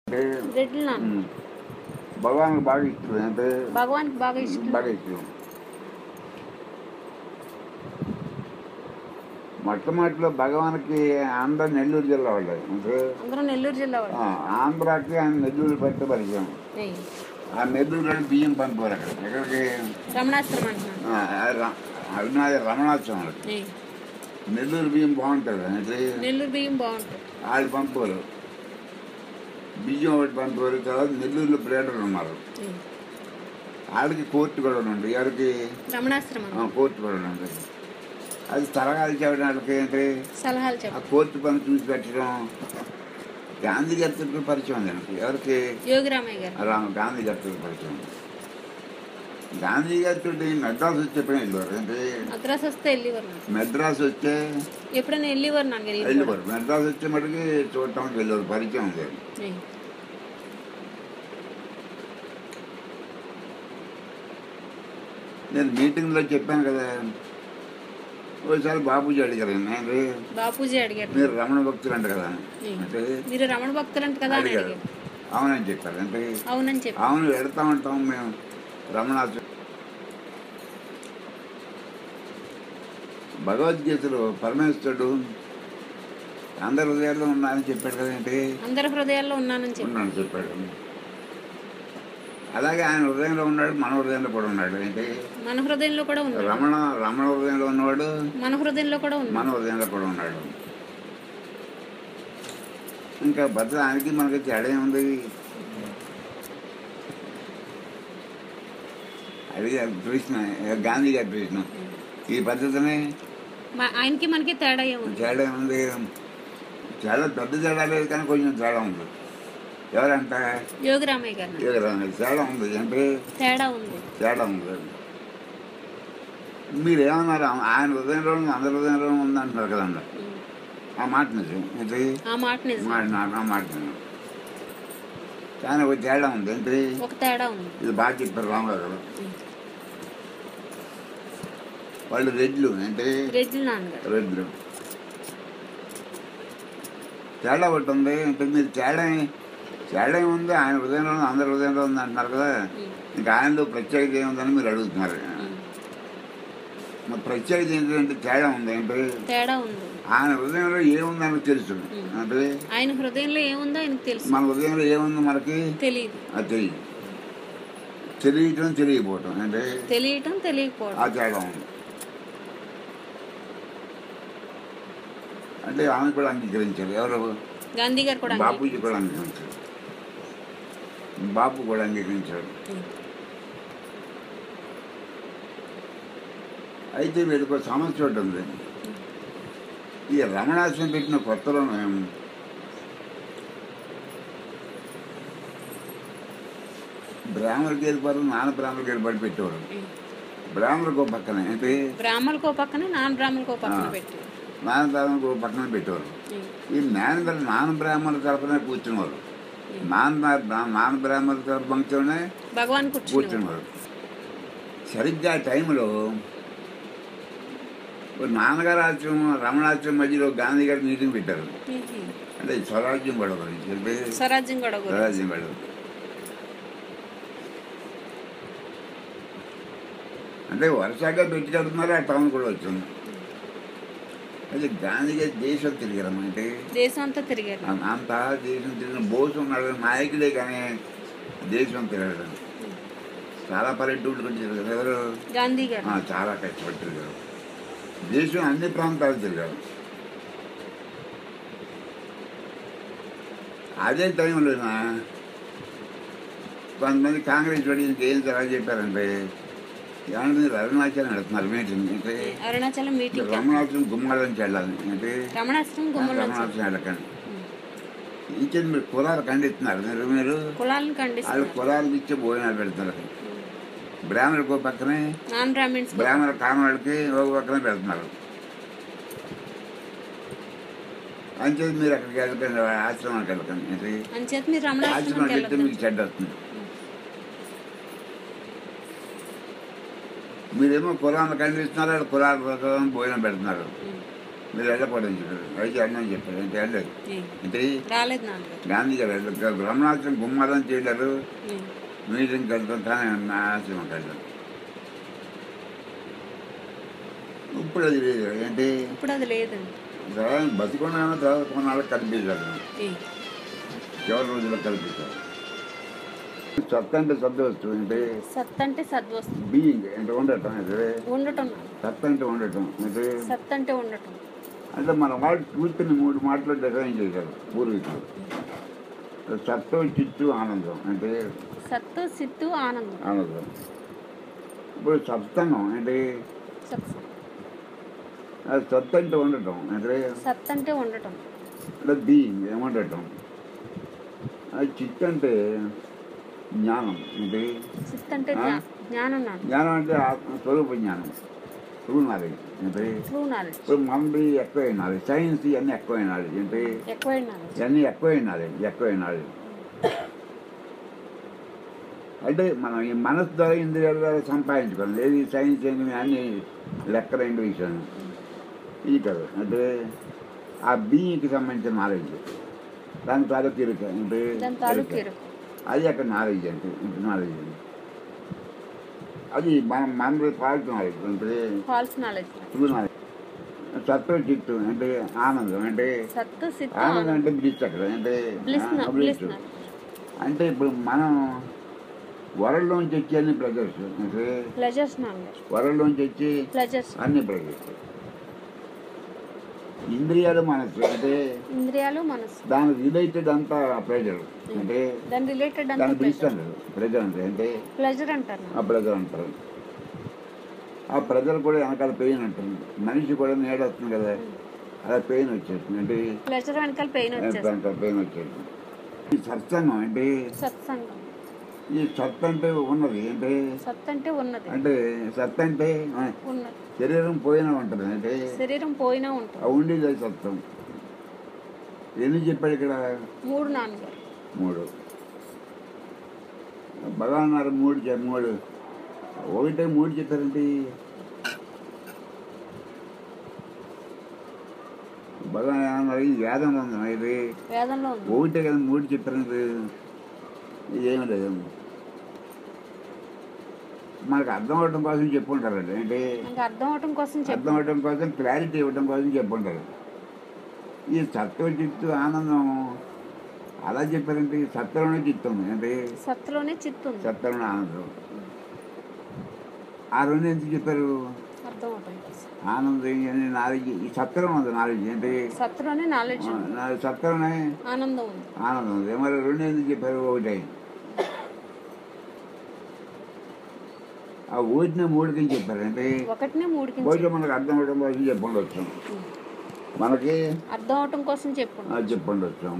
అంటే రెడ్లు నాన్న ఉమ్, భగవాన్కి బాగా ఇష్టం అంటే భగవాన్కి బాగా ఇష్టం బాగా ఇష్టం మొట్టమొదటిలో భగవాన్కి ఆంధ్ర నెల్లూరు జిల్లా వాళ్ళు అంటే అందరూ నెల్లూరు జిల్లా వాళ్ళు ఆ, ఆంధ్రాకి ఆయన నెల్లూరు పెద్ద పరిచయం ఏయ్. ఆ నెల్లూరు బియ్యం పంపారు అక్కడ ఎక్కడికి రమణాశ్రమం అంటున్నాను ఆ, ఆ ర- అవినాది రమణాశ్రమం ఏయ్. నెల్లూరు బియ్యం బాగుంటుంది అంటే నెల్లూరు బియ్యం బాగుంటుంది వాళ్ళు పంపారు బియ్యం ఒకటి పంపారు తర్వాత నెల్లూరులో బ్రేడర్లు ఉన్నారు ఏయ్. వాళ్ళకి కోర్టు కూడా ఉంది ఎవరికి రమణాశ్రమం ఆ, కోర్టు కూడా ఉంది అది తరగాలి చెప్పడం వాళ్ళకి ఏంటి సలహాలు ఆ చెప్పు కోర్టు పని చూసి పెట్టడం గాంధీ గారితో పరిచయం ఉంది నాకు ఎవరికి యోగి రామయ్య గారు రామ గాంధీ గారితో పరిచయం ఉంది గాంధీ గారితో మెడ్రాస్ వచ్చే పని వెళ్ళేవారు ఏంటి మద్రాసు వస్తే వెళ్ళేవారు నాన్న. మెడ్రాస్ వచ్చే ఎప్పుడైనా వెళ్ళేవారు నాన్నగారు ఈయన కూడా. వెళ్ళేవారు మెడ్రాస్ వచ్చే మటుకి చూడటానికి వెళ్ళేవారు పరిచయం ఉంది ఏయ్. నేను మీటింగ్లో చెప్పాను కదా ఒకసారి బాబుజీ అడిగారు నేను బాపూజీ అడిగారు మీరు రమణ భక్తులు అంట కదా ఏయ్. అంటే మీరు రమణ భక్తులంట కదా అని అడిగారు అడిగారు అవునని చెప్పారు అంటే అవునని చెప్పి అవును వెళ్తా ఉంటాం మేము రమణాచ భగవద్గీతలో పరమేశ్వరుడు అందరి హృదయాల్లో ఉన్నానని చెప్పాడు కదంటే అందరి హృదయాల్లో ఉన్నానని చెప్పి ఉన్నాను చెప్పాడు అలాగే ఆయన హృదయంలో ఉన్నాడు మన హృదయంలో కూడా ఉన్నాడు ఏంటి మన హృదయంలో కూడా ఉన్నాడు రమణ రమణ హృదయంలో ఉన్నవాడు మన హృదయంలో కూడా ఉన్నాడు మన హృదయంలో కూడా ఉన్నాడు ఇంకా భద్రానికి మనకి తేడా ఉంది అది కృష్ణ గాంధీ గారి కృష్ణ ఈ పద్ధతిని మా- ఆయనకి మనకి తేడా ఏముంది తేడా ఉంది చాలా పెద్ద తేడా లేదు కానీ కొంచెం తేడా ఉంది ఎవరంట యోగి రామయ్య గారు నాన్న. ఎవరు తేడా ఉంది అంటే తేడా ఉంది తేడా ఉంది మీరు ఏమన్నారు ఆయన హృదయంలో ఉంది, అందరి హృదయంలో ఉంది అంటున్నారు కదండి ఉమ్. ఆ మాట నిజం ఇది ఆ మాట నిజం మాట నా- నా మాట నిజం కానీ ఒక తేడా ఉంది ఏంటి ఒక తేడా ఉంది ఇది బాగా చెప్పారు రామగారు గారు ఉమ్. వాళ్ళు రెడ్లు ఏంటి రెడ్లు నాన్నగారు రెడ్లు తేడా ఒకటి ఉంది అంటే మీరు తేడా తేడా ఉంది ఆయన హృదయంలో ఉంది, అందరి హృదయంలో ఉంది అంటున్నారు కదా ఉమ్. ఇంకా ఆయనలో ప్రత్యేకత ఏముందని మీరు అడుగుతున్నారు ఉమ్. మరి ప్రత్యేకత ఏంటంటే తేడా ఉంది ఏంటి తేడా ఉంది ఆయన హృదయంలో ఏముందని తెలుసు అంటే ఆయన హృదయంలో ఏముందో ఆయనకు తెలుసు మన హృదయంలో ఏముందో మనకి తెలియదు అది తెలియదు తెలియటం తెలియకపోవటం అంటే తెలియటం ఆ తెలియకపోవడం తేడా ఉంది అంటే ఆమె కూడా అంగీకరించారు ఎవరు గాంధీ గారు కూడా బాపూజీ కూడా అంగీకరించారు బాపు కూడా అంగీకరించాడు ఉమ్. అయితే వీళ్ళకి ఒక సమస్య ఒకటి ఉంది ఈ రమణాశ్రమం పెట్టిన కొత్తలో బ్రాహ్మణుడికి వెళ్ళిపోరు నాన్న బ్రాహ్మణుడికి వెళ్ళిపోయి పెట్టేవారు ఉమ్. బ్రాహ్మణుడికి ఒక పక్కన ఏంటి బ్రాహ్మణులకు ఓ పక్కన నాన్ బ్రాహ్మణులకు ఓ పక్కన ఆ. పెట్టి నాన్న బ్రాహ్మణుడికి ఒక పక్కన పెట్టేవారు ఉమ్. ఈ నాన్న నాన్న బ్రాహ్మణుల తరపున కూర్చునేవారు నాన్న బ్రా- నాన్న బ్రాహ్మణుల తరపు పంక్తిలోనే భగవాన్ కూర్చుని కూర్చునేవారు సరిగ్గా ఆ టైంలో ఓ నాన్నగారు ఆశ్రమం రమణాశ్రమం మధ్యలో గాంధీ గారు మీటింగ్ పెట్టారు అంటే స్వరాజ్యం గొడవ గురించి చెప్పి స్వరాజ్యం గొడవ గురించి. స్వరాజ్యం గొడవ అంటే వరుసగా పెట్టి కడుతున్నారు ఆ టౌన్ కూడా వచ్చింది అయితే గాంధీ గారి దేశం తిరిగారమ్మ అంటే దేశం అంతా తిరిగారు అం- అంత దేశం తిరిగిన బోసు ఉన్నాడు నాయకుడే కానీ దేశం తిరగడు చాలా పల్లెటూళ్ళు వచ్చారు కదా ఎవరు గాంధీ గారు ఆ, చాలా కష్టపడి తిరిగారు దేశం అన్ని ప్రాంతాలు తిరిగారు అదే టైంలో కొంతమంది కాంగ్రెస్ వాడి ఏం ఎలా చెప్పారంటే ఏమంటే మీరు అరుణాచలం వెళ్తున్నారు మీటింగ్ అంటే అరుణాచలం మీటింగ్ రమణాచలం గుమ్మాలని వెళ్ళాలి అంటే రమణాశ్రమం గుమ్మలో రమణాచలం వెళ్ళకండి ఇంకే మీరు కులాలు ఖండిస్తున్నారు మీరు మీరు కులాలను వాళ్ళు ఖండిస్తారు కులాలకు ఇచ్చే భోజనాలు పెడుతున్నారు బ్రాహ్మణులకు ఒక పక్కనే నాన్ బ్రాహ్మిన్స్ బ్రాహ్మణ కామవాళ్ళకి ఒక పక్కన పెడుతున్నారు అంచేది మీరు అక్కడికి వెళ్ళకండి ఆశ్రమానికి వెళ్ళకండి ఏంటి? అంచేత మీరు రమణాశ్రమంకి ఆశ్రమానికి వెళ్తే వెళ్ళొద్దు మీకు చెడ్డ వస్తుంది మీరేమో కులాన్ని ఖండిస్తున్నారు వాళ్ళు కులాల ప్రకారం భోజనం పెడుతున్నారు మీరు వెళ్ళకూడదని చెప్పారు అయితే వెళ్ళని చెప్పారు అంటే వెళ్ళలేదు ఏ, అంటే రాలేదు నాన్నగారు గాంధీ గారు వెళ్ళలేదు బ్రహ్మనాథం గుమ్మరం చేయలేరు ఏ, మీటింగ్కి వెళ్తాం కానీ నా ఆశ్రమంకి వెళ్ళారు ఇప్పుడు అది లేదు ఏంటి ఇప్పుడు అది లేదండి బతికున్నాను తర్వాత కొన్నాళ్ళకి కనిపించారు ఏ, చివరి రోజుల్లో కనిపించారు సత్ అంటే శబ్ద వస్తువు అంటే సత్ అంటే సద్వస్తు బీయింగ్ అంటే ఉండటం అంటే ఉండటం నాన్న. సత్ అంటే ఉండటం అంటే సత్ అంటే ఉండటం అంటే మన వాళ్ళు కూర్చుని మూడు మాటలు డిజైన్ చేశారు పూర్వీకులు సత్వం చిత్తు ఆనందం అంటే సత్తు సిత్తు ఆనందం ఆనందం ఇప్పుడు సత్సంగం అంటే సత్సంగం అది సత్ అంటే ఉండటం అంటే సత్ అంటే ఉండటం అంటే బీయింగ్ ఏముండటం అది చిత్ అంటే జ్ఞానం అంటే సిత్ అంటే ఆ? జ్ఞా- జ్ఞానం నాన్న జ్ఞానం అంటే ఆత్మ స్వరూప జ్ఞానం ట్రూ నాలెడ్జ్ అంటే ట్రూ నాలెడ్జ్ ఇప్పుడు మనది ఎక్కువ నాలెడ్జ్ సైన్స్ ఇవన్నీ ఎక్కువ నాలెడ్జ్ అంటే ఎక్కువ నాలెడ్జ్ ఇవన్నీ ఎక్కువ నాలెడ్జ్ ఎక్కువ నాలెడ్జ్ అంటే మనం ఈ మనసు ద్వారా ఇంద్రియాల ద్వారా సంపాదించుకోవాలి ఏది సైన్స్ ఏంటి అన్ని లెక్కలైన విషయం ఇది కాదు అంటే ఆ బీయింగ్కి సంబంధించిన నాలెడ్జ్ దాని తాలూకు తీరిక అంటే దాని తాలూకు తీరిక. ఎరుక అది అక్కడ నాలెడ్జ్ అంటే నాలెడ్జ్ అంటే అది మనం మన ఫాల్ట్ నాలెడ్జ్ అంటే ఫాల్స్ నాలెడ్జ్ ట్రూ నాలెడ్జ్ సత్వ చిత్తు అంటే ఆనందం అంటే సత్తు సిత్తు ఆనందం ఆనందం అంటే బ్లిస్ అక్కడ అంటే బ్లిస్ ఆ, బ్లిస్ bliss. అంటే ఇప్పుడు మనం వరల్డ్లోంచి వచ్చి అన్ని ప్రెజర్స్ అంటే ప్లెజర్స్ నాన్నగారు వరల్డ్లోంచి వచ్చి ప్లెజర్స్ అన్ని ప్రెజర్స్ ఇంద్రియాలు మనసు అంటే ఇంద్రియాలు మనసు దానికి రిలేటెడ్ అంతా ప్రెజర్ అంటే దాని రిలేటెడ్ దాని అంతా బ్లిస్ అంటారు ప్రెజర్ అంటే అంటే ప్లెజర్ అంటారు ఆ ప్రెజర్ అంటారు ఆ ప్రెజర్ కూడా వెనకాల పెయిన్ ఉంటుంది మనిషి కూడా నీడ వస్తుంది కదా అలా పెయిన్ వచ్చేస్తుంది అంటే ప్లెజర్ వెనకాల పెయిన్ వచ్చేస్తుంది వెనకాల పెయిన్ వచ్చేస్తుంది ఈ సత్సంగం అంటే సత్సంగం ఈ సత్ అంటే ఉన్నది అంటే సత్ అంటే ఉన్నది అంటే సత్ అంటే ఆ, ఉన్నది శరీరం పోయినా ఉంటుంది అంటే శరీరం పోయినా ఆ ఉంటుంది ఉండేది అది సత్యం ఎన్ని చెప్పాడు ఇక్కడ మూడు నాన్నగారు మూడు భగవాన్ అన్నారు మూడు చెప్ప- మూడు ఒకటే మూడు చెప్పారంటే భగవాన్ ఏమన్నారు ఇది వేదంలో ఉంది ఇది వేదంలో ఉంది ఒకటే కదా మూడు చెప్పారంటే ఏమి లేదు మనకు అర్థం అవడం కోసం చెప్పుంటారండి అంటే నాకు అర్థం అవటం కోసం అర్థం చెప్పు అవడం కోసం క్లారిటీ ఇవ్వడం కోసం చెప్పుంటారు ఈ సత్వ చిత్తు ఆనందం అలా చెప్పారంటే ఈ సత్వంలోనే చిత్తు ఉంది అంటే సత్తులోనే చిత్తు ఉంది సత్వంలో ఆనందం ఆ రెండు ఎందుకు చెప్పారు అర్థం అవటం కోసం ఆనందం అని నాలెడ్జ్ ఈ సత్వం ఉంది నాలెడ్జ్ అంటే సత్తులోనే నాలెడ్జ్ ఉంది నా సత్వంలోనే ఆనందం ఉంది ఆనందం ఉంది మరి రెండు ఎందుకు చెప్పారు ఒకటే ఆ ఓటిన మూడుకి చెప్పారు అంటే ఒకటినే మూడు కింద బహుశా మనకు అర్థం అవడం కోసం చెప్పండొచ్చు మనకి అర్థం అవటం కోసం చెప్పు ఆ, చెప్పండొచ్చు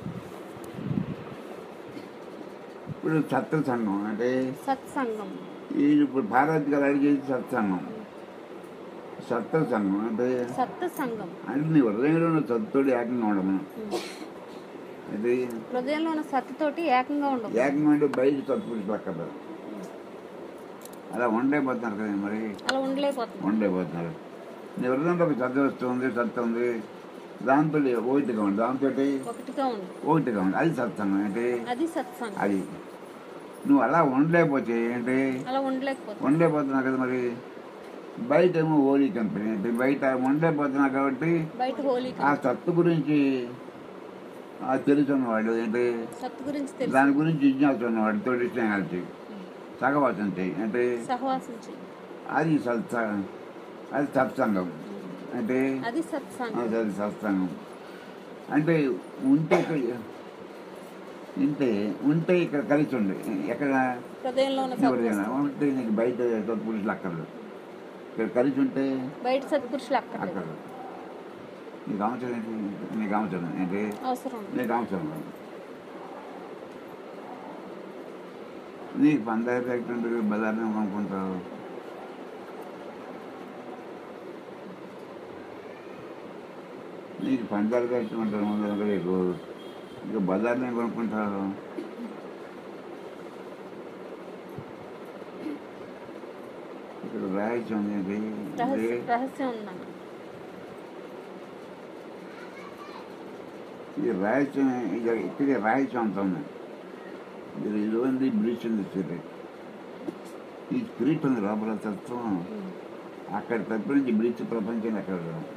ఇప్పుడు సత్వ సంఘం అంటే సత్సంగం ఈ ఇప్పుడు భారత్ గారు అడిగేది సత్సంగం సత్వ సంఘం అంటే సత్ సంఘం అంటే నీ హృదయంలో ఉన్న సత్తుడు ఏకంగా ఉండము అది హృదయంలో ఉన్న సత్తుతోటి ఏకంగా ఉండవు ఏకంగా అంటే బయట సత్పురుషులు పక్కన అలా ఉండైపోతున్నారు కదా మరి అలా ఉండలేకపోతుంది ఉండైపోతున్నారు నీ హృదయంలో ఒక సత్వ వస్తువు ఉంది సత్త ఉంది దాంతో ఒకటిగా ఉంది దాంతో ఒకటిగా ఉంది ఒకటిగా ఉంది అది సత్సంగం అంటే అది సత్సంగం అది నువ్వు అలా ఉండలేకపోతే ఏంటి అలా ఉండలేకపోతుంది ఉండలేకపోతున్నావు కదా మరి బయట ఏమో ఓలీ కంపెనీ అంటే బయట ఉండలేకపోతున్నావు కాబట్టి బయట హోలీ ఆ సత్తు గురించి ఆ తెలుసున్నవాడు ఏంటి సత్తు గురించి తెలుసు దాని గురించి జిజ్ఞాస ఉన్నవాడు తోటి కలిసి సగవాసం చేయి అంటే సహవాసం చెయ్యి అది సత్స అది సత్సంగం అంటే అది సత్సంగం అది అది సత్సంగం అంటే ఉంటే ఇక్కడ- ఉంటే ఉంటే ఇక్కడ కలిసి ఉండి ఎక్కడ హృదయంలో ఉన్న ఎవరికైనా సత్వస్తు ఉంటే నీకు బయట సత్పురుషులు అక్కర్లేదు ఇక్కడ కలిసి ఉంటే బయట సత్పురుషులు అక్కర్లేదు అక్కర్లేదు నీకు అవసరం ఏంటి నీకు అవసరం ఏంటి అవసరం ఉంది. నీకు అవసరం లేదు. నీకు పందాయి ఫ్యాక్టరీ ఉంటుంది బజార్ని కొనుక్కుంటావు నీకు పందాలు ఫ్యాక్టరీ ఉంటుంది ముందు ఇంకా నీకు ఇక బజార్ని కొనుక్కుంటావు ఇక్కడ రాయచ్చు ఉంది ఏంటి? రహస్య ఇది రహస్యం ఉందన్న ఈ రాయచం ఇక ఇక్కడే రాయచం అంత ఉంది ఇది ఇది ఉంది బ్రిడ్జ్ ఉంది స్పిరిట్ ఈ స్పిరిట్ ఉంది లోపల తత్వం అక్కడ తప్ప నుంచి బ్రిడ్జ్ ప్రపంచం ఎక్కడ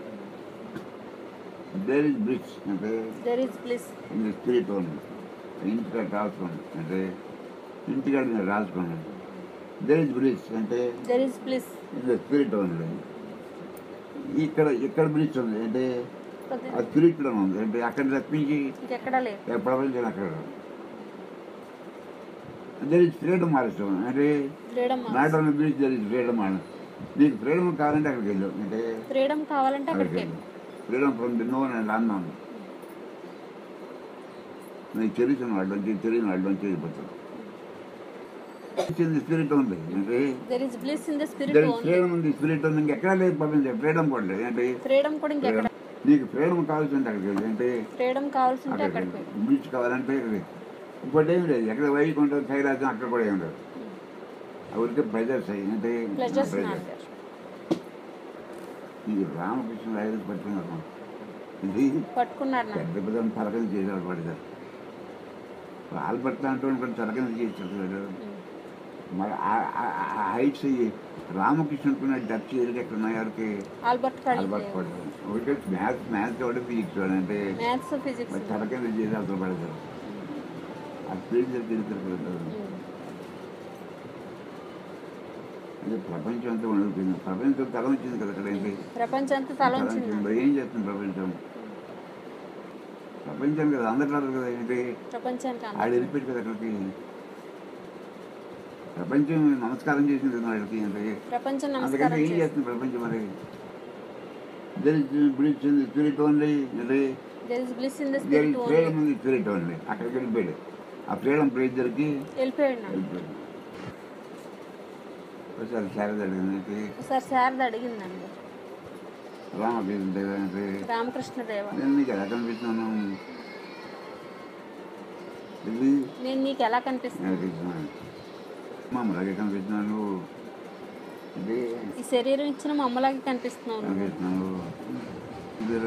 దేర్ ఇస్ బ్రిడ్జ్ అంటే దెర్ ఇస్ ప్లీస్ ఇది స్పిరిట్ ఉంది ఇంటికాడ రాసుకోండి అంటే ఇంటికాడ మీరు రాసుకోండి దేర్ ఇస్ బ్రిడ్జ్ అంటే దెర్ ఇస్ ప్లీస్ ఇది స్పిరిట్ ఉంది ఇక్కడ ఇక్కడ బ్రిడ్జ్ ఉంది అంటే ఆ స్పిరిట్లో ఉంది అంటే అక్కడ తప్పించి ఇంకెక్కడా లేదు ఏ ప్రపంచం అక్కడ దర్ ఇస్ ఫ్రీడమ్ మారచ్చు అంటే freedom not only bridge there is freedom అని నీకు ఫ్రీడమ్ కావాలంటే అక్కడికి వెళ్ళు అంటే ఫ్రీడమ్ కావాలంటే అక్కడికి అక్కడికి వెళ్ళు freedom from the known and అన్నాను నీకు తెలిసిన వాళ్ళకి తెలియని వాళ్ళకి వెళ్ళిపోతాడు స్పిరిట్ ఉంది అంటే there is bliss in the spirit there is only freedom ఉంది స్పిరిట్ ఉంది ఇంకెక్కడా లేదు ప్రపంచం ఫ్రీడమ్ కూడా లేదు అంటే ఫ్రీడమ్ కూడా ఇంకెక్కడ నీకు ఫ్రీడమ్ కావాల్సింది అక్కడికి వెళ్ళి అంటే ఫ్రీడమ్ కావాల్సింటే అక్కడికి అక్కడికి వెళ్ళి బీచ్ కావాలంటే ఇంకోటి ఏం లేదు ఎక్కడ వైకుంఠం కైలాసం అక్కడ కూడా ఏం లేదు ఊరికే ప్రెజర్స్ అయ్యి అంటే ప్లెజర్స్ pleasures. నాన్నగారు ఈ రామకృష్ణ రాయలు పట్టుకున్నారు ఇది పట్టుకున్నారు నాన్న పెద్ద పెద్ద తరగతి చేసేవాడు పడతారు వాళ్ళు పడతా అంటూ కొన్ని తరగతి చేసేవాడు మరి హైట్స్ రామకృష్ణుకున్న డచ్ ఏరియాకి ఎక్కడ ఉన్నాయి వారికి ఆల్బర్ట్ అలవాటు కాలేజ్ పడతారు ఒకటి మ్యాథ్స్ మ్యాథ్స్ వాడు ఫిజిక్స్ వాడు అంటే మ్యాథ్స్ ఫిజిక్స్ మరి తరగతి చేసి అసలు పడతారు ఆ ఫీల్డ్ తిరుగుతారు కదా అది ప్రపంచం అంతా వణుకుతుంది ప్రపంచం తల వచ్చింది కదా ఇక్కడ ఏంటి ప్రపంచం అంతా తల తల ఉంచింది వచ్చింది. మరి ఏం చేస్తుంది ప్రపంచం ప్రపంచం కదా అందరు కదా ఏంటి ప్రపంచానికి ఆడు అందరూ. వెళ్ళిపోయి కదా అక్కడికి ప్రపంచం నమస్కారం చేసింది కదా వాడికి అంటే ప్రపంచం అందుకంటే నమస్కారం ఏం చేస్తుంది చేస్తుంది ప్రపంచం మరి బ్రిడ్జ్ స్పిరిట్ ఓన్లీ అంటే there is bliss in the there spirit only freedom ఉంది స్పిరిట్ ఓన్లీ అక్కడికి వెళ్ళిపోయాడు ఆ ఫ్రీడమ్ ప్లేస్ దొరికి వెళ్ళిపోయాడు నాన్న వెళ్ళిపోయాడు ఒకసారి శారద అడిగింది ఒకసారి శారద అడిగిందండి రామకృష్ణ దేవ అంటే రామకృష్ణదేవ నేను నీకు ఎలా కనిపిస్తున్నాను ఇది నేను నీకు ఎలా కనిపిస్తుంది కనిపిస్తున్నాను మా అలాగే కనిపిస్తున్నాను ఇది ఈ శరీరం ఇచ్చిన మా అమ్మలాగే కనిపిస్తున్నావు నువ్వు. కనిపిస్తున్నాను ఇద్దరు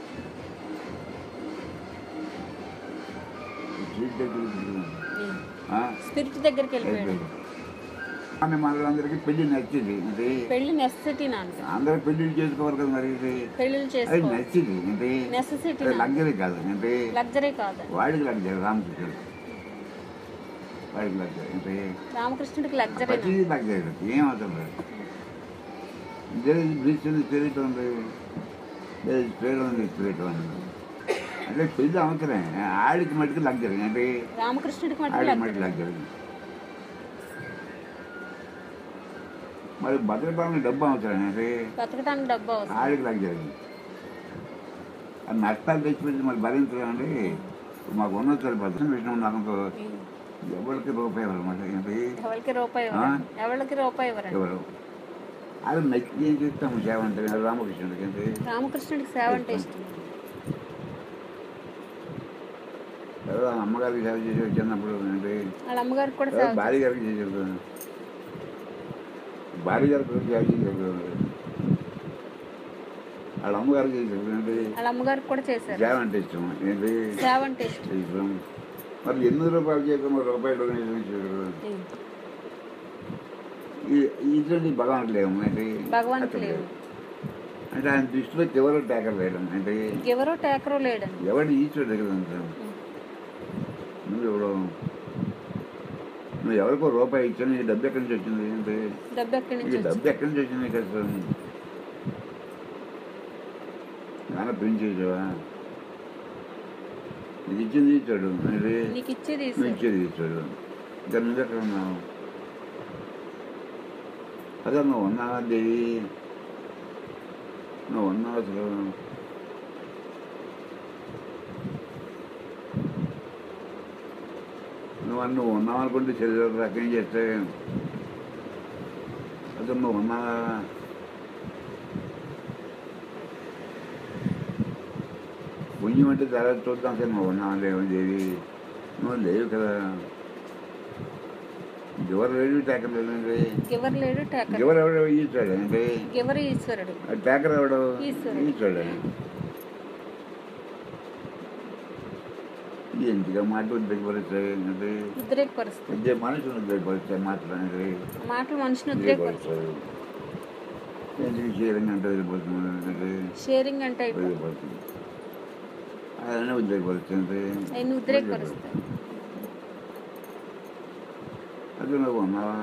స్ట్రీట్ దగ్గర కూర్చున్నాను. ఉమ్. ఆ? స్పిరిట్ దగ్గరికి వెళ్ళిపోయాడు అయిపోయింది. ఆమె మనలందరికీ పెళ్లి నచ్చింది అంటే పెళ్లి నెససిటీ నాన్న అందరూ పెళ్లి చేసుకోవాలి కదా మరి ఇది పెళ్లిళ్ళు అది చేసుకో నచ్చింది అంటే నెససిటీ లగ్జరీ కాదు అంటే లగ్జరీ కాదు వాడికి లగ్జరీ రామకృష్ణుడు వాడికి లగ్జరీ అంటే రామకృష్ణుడికి లగ్జరీ ప్రతిదీ లగ్జరీ ఏం అవసరం లేదు దేర్ ఇస్ బ్రిడ్జ్ ఉంది స్పిరిట్ ఉంది దేర్ ఇస్ స్పిరిట్ ఉంది స్పిరిట్ ఉంది అంటే పెళ్లి అవసరమే ఆడికి మటుకు లగ్జరీ అంటే రామకృష్ణుడికి మటుకు ఆడికి లగ్జరీ మటుకు లగ్జరీ మరి భద్రపాలన డబ్బు అవసరం అంటే బతకడానికి డబ్బు అవసరం ఆడికి లగ్జరీ అది నష్టాలు తెచ్చిపెట్టి మరి భరించడం అంటే మాకు ఉన్న సరిపోతుంది విషయం నాకు ఎవరికి రూపాయి అనమాట ఏంటి ఎవరికి రూపాయి ఇవ్వరు ఆ? ఎవరికి రూపాయి ఇవ్వరండి ఎవరు అది నచ్చి ఏం చేస్తాము సేవ అంటే రామకృష్ణుడికి ఏంటి రామకృష్ణుడికి సేవ అంటే ఇష్టం ఎవరో అమ్మగారికి సేవ చేసి వచ్చినప్పుడు ఏంటి వాళ్ళ అమ్మగారికి కూడా ఎవరో సేవ భార్య గారికి చేసేది భార్య గారికి కూడా సేవ చేసేది వాళ్ళ అమ్మగారికి చేసేది ఏంటి వాళ్ళ అమ్మగారికి కూడా చేశారు సేవ అంటే ఇష్టం ఏంటి సేవ అంటే ఇష్టం ఇష్టం మరి ఎనిమిది రూపాయలు చేయక మరి రూపాయలు డొనేషన్ చేశారు ఉమ్. ఇటువంటి భగవంతుడు లేవు అంటే భగవంతుడు అక్కడ లేవు. లేవు. అంటే ఆయన దృష్టిలో ఎవరు టేకర్ లేడం అంటే ఎవరో టేకరో లేడండి ఎవడు ఈశ్వరుడు దగ్గర ఉంటాడు నువ్వు ఎవడో నువ్వు ఎవరికో రూపాయి ఇచ్చాను ఈ డబ్బు ఎక్కడి నుంచి వచ్చింది అంటే డబ్బు ఎక్కడి ఈ నుంచి డబ్బు వచ్చింది ఎక్కడి నుంచి వచ్చింది ఇక్కడ అసలు నాన్న ప్రింట్ చేసావా ఇది ఇచ్చింది ఇచ్చాడు ఇది నీకు ఇచ్చేది నువ్వు ఇస్తాడు. ఇచ్చేది ఇచ్చాడు ఇంకా నువ్వు ఎక్కడ ఉన్నావు అదే నువ్వు ఉన్నావా దేవి నువ్వు ఉన్నావు అసలు నువ్వు అన్న- నువ్వు ఉన్నావు అనుకుంటే శరీరం రకం చేస్తే అసలు నువ్వు ఉన్నావా పుణ్యం అంటే తర్వాత చూద్దాం అసలు నువ్వు ఉన్నావా లేవు దేవి నువ్వు లేవు కదా ఎవరు లేడు టేకర్ లేదండి గివర్ లేడు టేకర్ ఎవరు ఎవడు ఈశ్వరుడు అంటే గివర్ ఈశ్వరుడు టేకర్ ఎవడు ఈశ్వరుడు. ఈశ్వరుడు ఎందుకు మాట ఉద్రేకపరుస్తాయి అంటే ఉద్రేకపరుస్తాయి ఇదే మనుషులు ఉద్రేకపరుస్తాయి మాటలు అనేది మాటలు మనిషిని ఉద్రేకపరుస్తాయి ఉద్రేకపరుస్తాయి ఎందుకు చేయడం అంటే వెళ్ళిపోతుంది అంటే షేరింగ్ అంటే అయిపోతుంది వెళ్ళిపోతుంది అదనే ఉద్రేకపరుస్తుంది ఆయన ఉద్రేకపరుస్తాయి అది నువ్వు ఉన్నావా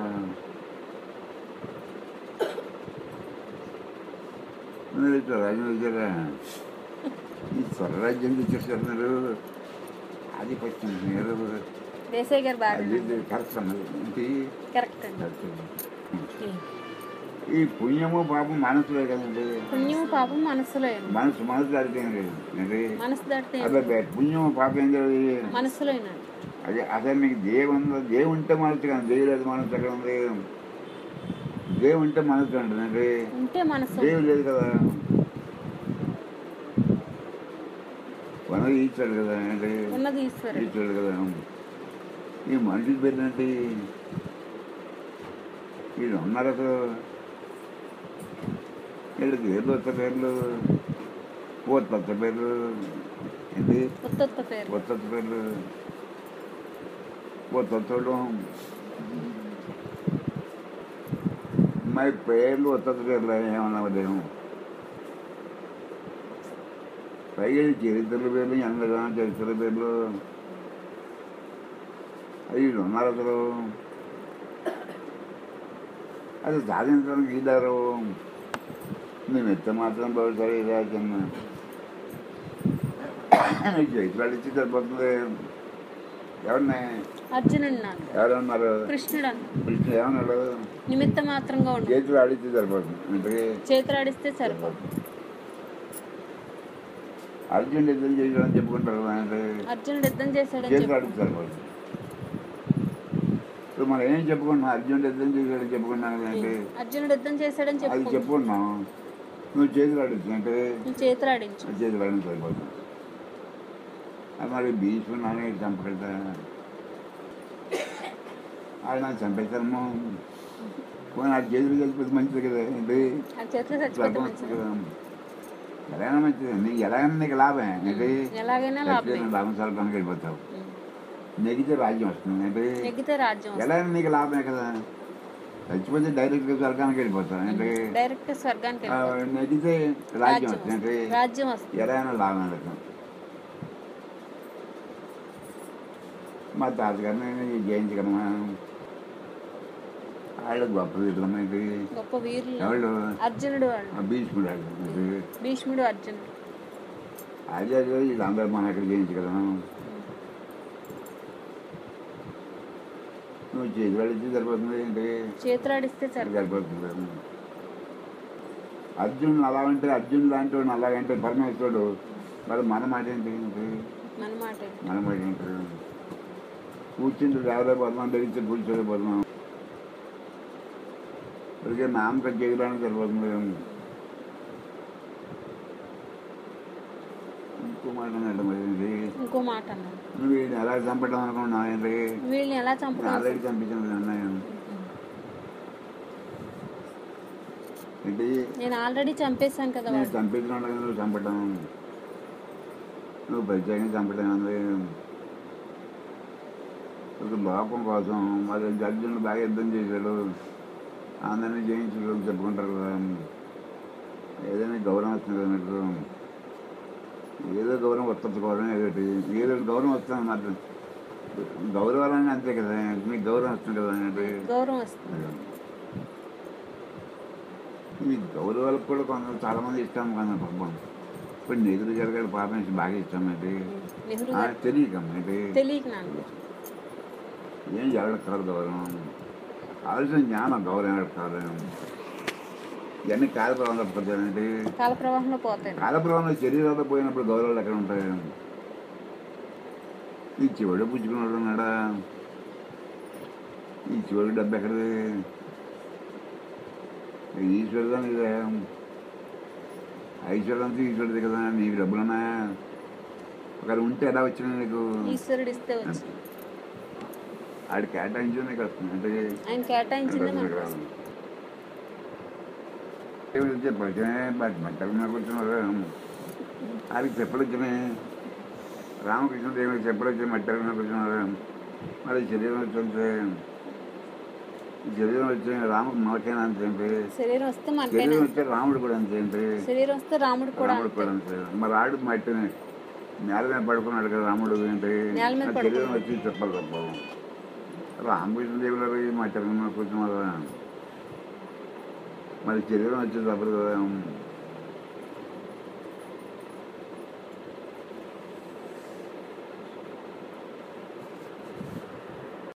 మీరు స్వరాజ్యం వచ్చారా ఈ స్వరాజ్యం తెచ్చేసారు మీరు అది ఫస్ట్ మీరు దేశాయ్ గారు బాగా అది కరెక్ట్ అన్నది ఏంటి కరెక్ట్ అండి కరెక్ట్. ఈ పుణ్యము పాపం మనసులే కదండి పుణ్యం పాపం మనసులో ఏనండి. మనసు మనసు దాటితే ఏం లేదు ఏంటి మనసు దాటితే ఏం అదే పుణ్యము పాపం ఏం తెలియదు మనసులోనండి అదే అసలు మీకు దేవు ఉందో దేవు ఉంటే మనసు కానీ దేవు లేదు మనసు ఎక్కడ ఉంది దేవు ఉంటే మనసు అంటుందండి ఉంటే మనసు దేవు లేదు కదా వనరు ఇచ్చాడు కదా ఏంటి ఉన్నది ఈశ్వరుడు ఇచ్చాడు కదా ఈ మనిషి పేరునంటే వీళ్ళు ఉన్నారు అసలు వీళ్ళకి ఏదో కొత్త పేర్లు ఓ కొత్త పేర్లు ఏంటి ఉత్తత్త పేరు కొత్త పేర్లు కొత్త చూడడం మా పేర్లు కొత్త పేర్లు ఏమన్నా ఉదయం పైగా ఈ చరిత్రల పేర్లు ఎంతగా చరిత్రల పేర్లు అవి ఉన్నారు అసలు అది సాధించడానికి ఇదారు మేము ఎంత మాత్రం భవిష్యత్తు ఇలా చిన్న జైత్రాలు ఇచ్చి సరిపోతుంది ఎవరిని అర్జునుడు నాన్న ఎవరన్నారు కృష్ణుడు అన్న కృష్ణ ఏమన్నాడు నిమిత్త మాత్రంగా ఉండు చేతులు ఆడిస్తే సరిపోతుంది అంటే చేతులాడిస్తే సరిపోదు అర్జున్ యుద్ధం చేయడం చెప్పుకుంటారు కదా అంటే అర్జునుడు యుద్ధం చేశాడని చేతులు చెప్పు ఆడిస్తే సరిపోతుంది ఇప్పుడు మనం ఏం చెప్పుకుంటున్నాం అర్జున్ యుద్ధం చేసాడు చెప్పుకున్నాం అంటే అర్జునుడు యుద్ధం చేశాడని అది చెప్పు చెప్పుకున్నాం నువ్వు చేతులు ఆడిస్తే అంటే నువ్వు చేతులాడించు చేతులు ఆడిన సరిపోతుంది అది మరి భీష్ముడు నానే చంపగలుగుతా ఆయన చంపేస్తాము పోనీ ఆ చేతులు కలిపితే మంచిది కదా ఏంటి ఆ చేతిలో చచ్చిపోతే మంచిది ఎలాగైనా మంచిది నీకు ఎలాగైనా నీకు లాభమే ఏంటి ఎలాగైనా లాభమే చచ్చిపోయిన లాభం సరకానికి వెళ్ళిపోతావు నెగితే రాజ్యం వస్తుంది ఏంటి నెగ్గితే రాజ్యం వస్తుంది. ఎలాగైనా నీకు లాభమే కదా చచ్చిపోతే డైరెక్ట్గా స్వర్గానికి వెళ్ళిపోతావు ఏంటి డైరెక్ట్ స్వర్గానికి ఆ, వెళ్ళిపోతాం. నెగితే రాజ్యం రాజ్యం వస్తుంది ఏంటి వస్తుంది. రాజ్యం వస్తుంది ఎలాగైనా లాభం లేదు మా తాతగారిని జయించగలమా వాళ్ళు గొప్ప వీరులమైంది గొప్ప వీరులు ఎవరు అర్జునుడు వాళ్ళు ఆ భీష్ముడు వాళ్ళు ఏంటి? భీష్ముడు అర్జునుడు అదే అదే వీళ్ళందరూ మనం ఎక్కడ జయించగలం నువ్వు చేతి పడితే సరిపోతుంది ఏంటి చేతులాడిస్తే సరిపోదు సరిపోతుంది అర్జునుడు అలా అంటే అర్జున్ లాంటి వాడు అలాగంటే పరమేశ్వరుడు మరి మన మాట ఏంటి ఏంటి? మన మాట మన మాట ఏంటి కూర్చుంటే లేవలే పోతున్నాం ధరించి కూర్చోలే పోతున్నాం ఇప్పటికే నామక చేయడానికి సరిపోతుంది ఇంకో మాట అన్నాడు మరి ఏంటి? ఇంకో మాట అన్నాడు నువ్వు వీడిని ఎలా చంపడం అనుకున్నావు ఏంటి వీళ్ళని ఎలా నేను చంపుతావు ఆల్రెడీ చంపించాను అన్నాను ఏంటి నేను ఆల్రెడీ చంపేశాను కదా నేను వాడు చంపించిన వాళ్ళని నువ్వు చంపటం నువ్వు ప్రత్యేకంగా చంపటం ఉంది ఒక లోకం కోసం మరి జడ్జిని బాగా యుద్ధం చేశాడు అందరినీ జయించాడు అని చెప్పుకుంటారు కదా ఏదైనా గౌరవం వస్తుంది కదా మీకు ఏదో గౌరవం వస్తుంది గౌరవం ఏదోటి ఏదో గౌరవం వస్తుంది నాకు గౌరవాలని అంతే కదా మీకు గౌరవం వస్తుంది కదా అంటే గౌరవం వస్తుంది ఈ గౌరవాలకు కూడా కొంత చాలా మంది ఇష్టం కదా పాపం ఇప్పుడు నెహ్రూ గారు గారి పాపం ఇష్టం బాగా ఇష్టం ఏంటి నెహ్రూ ఆ, గారు తెలియకం ఏంటి తెలియక నాన్న ఏం ఎవరికి కాదు గౌరవం ఆలోచన జ్ఞానం గౌరవం ఎవరికి కాదు ఇవన్నీ కాలప్రవం తప్పదండి కాల ప్రవాహంలో పోతాయి కాలప్రవంలో శరీరాలు పోయినప్పుడు గౌరవాలు ఎక్కడ ఉంటాయి ఈ చివడు పుచ్చుకున్నాడు ఉన్నాడా ఈ చివరి డబ్బు ఎక్కడిది ఈశ్వరుడు ఇదే ఐశ్వర్యం అంతా ఈశ్వరుడిది కదా నీకు డబ్బులు ఉన్నాయా ఒకరు ఉంటే ఎలా వచ్చినా నీకు ఈశ్వరుడు ఇస్తే వచ్చి ఆడి కేటాయించు నీకు వస్తుంది అంటే ఆయన కేటాయించింది మనకు వస్తుంది. చెప్పే మంటలు మీద కూర్చున్నారు ఆడికి చెప్పులు వచ్చినాయి రామకృష్ణదేవుడు చెప్పడొచ్చి మట్టి కూర్చున్నారు మరి శరీరం వచ్చింటే శరీరం వచ్చి రాముడు మనకేనా అంతేంటి శరీరం వస్తే మనకైనా శరీరం వస్తే రాముడు కూడా అంతేంటి శరీరం వస్తే రాముడు కూడా రాముడు కూడా అంతే మరి ఆడు మట్టిని నేల మీద పడుకున్నాడు కదా రాముడు ఏంటి నేల మీద ఆ శరీరం వచ్చి చెప్పాలి తప్ప రామకృష్ణదేవుడు మట్టి కూర్చున్నారు మరి శరీరం వచ్చి తప్పదు కదా